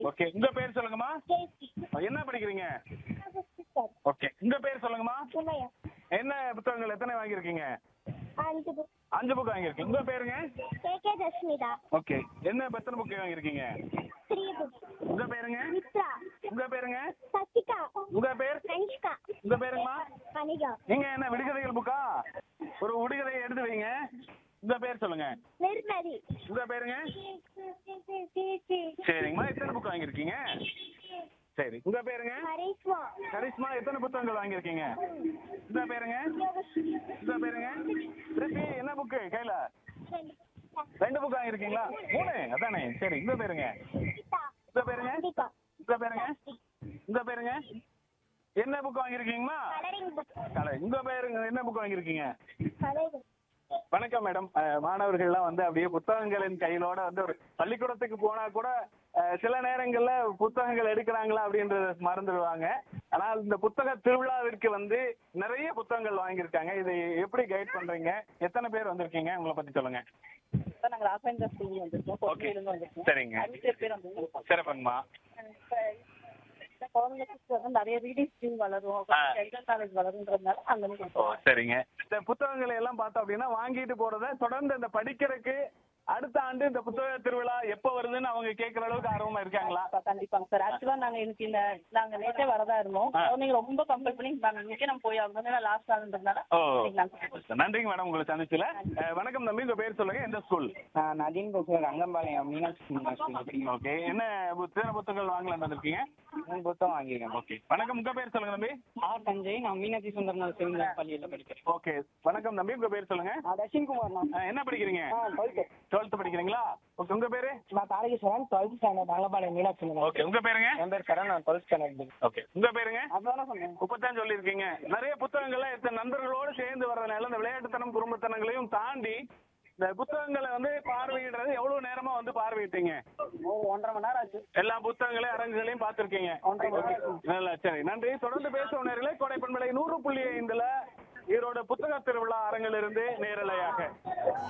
Okay உங்க பேர் சொல்லுங்கம்மா கேசி என்ன படிக்கிறீங்க ஓகே உங்க பேர் சொல்லுங்கம்மா சுமையா என்ன புத்தகங்கள் எத்தனை வாங்கியிருக்கீங்க அஞ்சு புக் அஞ்சு புக் வாங்கியிருக்கீங்க உங்க பேருங்க கே கே தஸ்மிதா ஓகே என்ன எத்தனை புக் வாங்கியிருக்கீங்க த்ரீ புக் உங்க பேருங்க மித்ரா உங்க பேருங்க சசிகா உங்க பேர் கனிஷ்கா உங்க பேருங்கம்மா அனிகா நீங்க என்ன விடுகதைகள் புக்கா ஒரு விடுகதையை எடுத்து வைங்க உங்க பேர் சொல்லுங்க நிர்மதி உங்க பேருங்க சரிங்கம்மா எத்தனை புக் வாங்கியிருக்கீங்க சரி உங்க பேருங்க ஹரிஸ்மா கரிஷ்மா எத்தனை புத்தகங்கள் வாங்கியிருக்கீங்க உங்க பேருங்க உங்க பேருங்க திருப்பி என்ன புக்கு கையில ரெண்டு புக் வாங்கியிருக்கீங்களா மூணு அதானே சரி உங்க பேருங்க கீதா உங்க பேருங்க அம்பிகா உங்க பேருங்க உங்க பேருங்க என்ன புக் வாங்கியிருக்கீங்களா கலரிங் புக் கலை உங்க பேருங்க என்ன புக் வாங்கியிருக்கீங்க கலரிங் வணக்கம் மேடம் அஹ், மாணவர்கள்லாம் வந்து அப்படியே புத்தகங்களின் கையிலோட வந்து ஒரு பள்ளிக்கூடத்துக்கு போனா கூட அஹ், சில நேரங்கள்ல புத்தகங்கள் எடுக்கிறாங்களா அப்படின்றத மறந்துடுவாங்க ஆனால் இந்த புத்தக திருவிழாவிற்கு வந்து நிறைய புத்தகங்கள் வாங்கியிருக்காங்க இதை எப்படி கைட் பண்றீங்க எத்தனை பேர் வந்திருக்கீங்க உங்களை பத்தி சொல்லுங்க இப்ப நாங்க ராசாயன ஸ்கூல் வந்திருக்கோம் ஓகே பொறுமையிலிருந்து வந்திருக்கோம் சரிங்க அஞ்சு பேர் வந்திருக்கோம் சிறப்புங்கம்மா இப்ப இந்த குழந்தைங்களுக்கு வந்து நிறைய ரீடிங் ஸ்கில் வளரும் ஆ. ஜென்ரல் நாலேஜ் வளருன்றதுனால அங்க இருந்து ஓ கொடுத்தோம் சரிங்க இந்த புத்தகங்களை எல்லாம் பார்த்தோம் அப்படின்னா வாங்கிட்டு போறத தொடர்ந்து இந்த படிக்கிறதுக்கு அடுத்த ஆண்டு இந்த புத்தக திருவிழா எப்ப வருதுன்னு அவங்க கேட்கற அளவுக்கு ஆர்வமா இருக்காங்களா கண்டிப்பா, கண்டிப்பாங்க சார் ஆக்சுவலா நாங்க இன்னைக்கு இந்த நாங்க நேற்றே வரதா இருந்தோம் ஆ. குழந்தைங்க ரொம்ப கம்பல் பண்ணி நாங்க இன்னைக்கே நம்ம போய் ஆகணும் ஏன்னா லாஸ்ட் ஆகுன்றதுனால ஓ இன்னைக்கு நாங்க நன்றிங்க மேடம் உங்களை சந்திச்சுல அஹ், வணக்கம் தம்பி உங்க பேர் சொல்லுங்க எந்த ஸ்கூல் நான் நதீன் பேசுகிறேன் ரங்கம்பாளையம் மீனாட்சி யூனிவர்சிட்டி ஓகே என்ன புத்தக புத்தகங்கள் வாங்கலாம் வந்திருக்கீங்க மூணு புத்தகம் வாங்கியிருக்கேன் ஓகே வணக்கம் உங்க பேர் சொல்லுங்க தம்பி ஆர் தஞ்சை நான் மீனாட்சி சுந்தரநாத் சிவந்தர் பள்ளியில் படிக்கிறேன் ஓகே வணக்கம் தம்பி உங்க பேர் சொல்லுங்க நான் தர்ஷின்குமார் நான் அஹ், என்ன படிக்கிறீங்க ஆ டுவெல்த்து டுவெல்த் படிக்கிறீங்களா ஓகே உங்க பேரு நான் Tharakeswaran twelfth standard Rangampalayam Meenakshi university okay உங்க பேருங்க என் பேர் கரண் நான் டுவெல்த் ஸ்டாண்டர்ட் ஓகே உங்க பேருங்க அதான் சொன்னேன் இப்பதான் சொல்லியிருக்கீங்க நிறைய புத்தகங்கள்லாம் எத்தனை நண்பர்களோடு சேர்ந்து வர்றதுனால இந்த விளையாட்டுத்தனம் குடும்பத்தனங்களையும் தாண்டி இந்த புத்தகங்களை வந்து பார்வையிடுறது எவ்வளவு நேரமா வந்து பார்வையிட்டீங்க ஒரு ஒன்றரை மணி நேரம் ஆச்சு எல்லா புத்தகங்களையும் அரங்குகளையும் பார்த்திருக்கீங்க ஒன்றரை மணி நேரம் நல்லா சரி நன்றி தொடர்ந்து பேசும் நேர்களே கோடை பண்பலை நூறு புள்ளி ஐந்துல ஈரோடு புத்தக திருவிழா அரங்கிலிருந்து நேரலையாக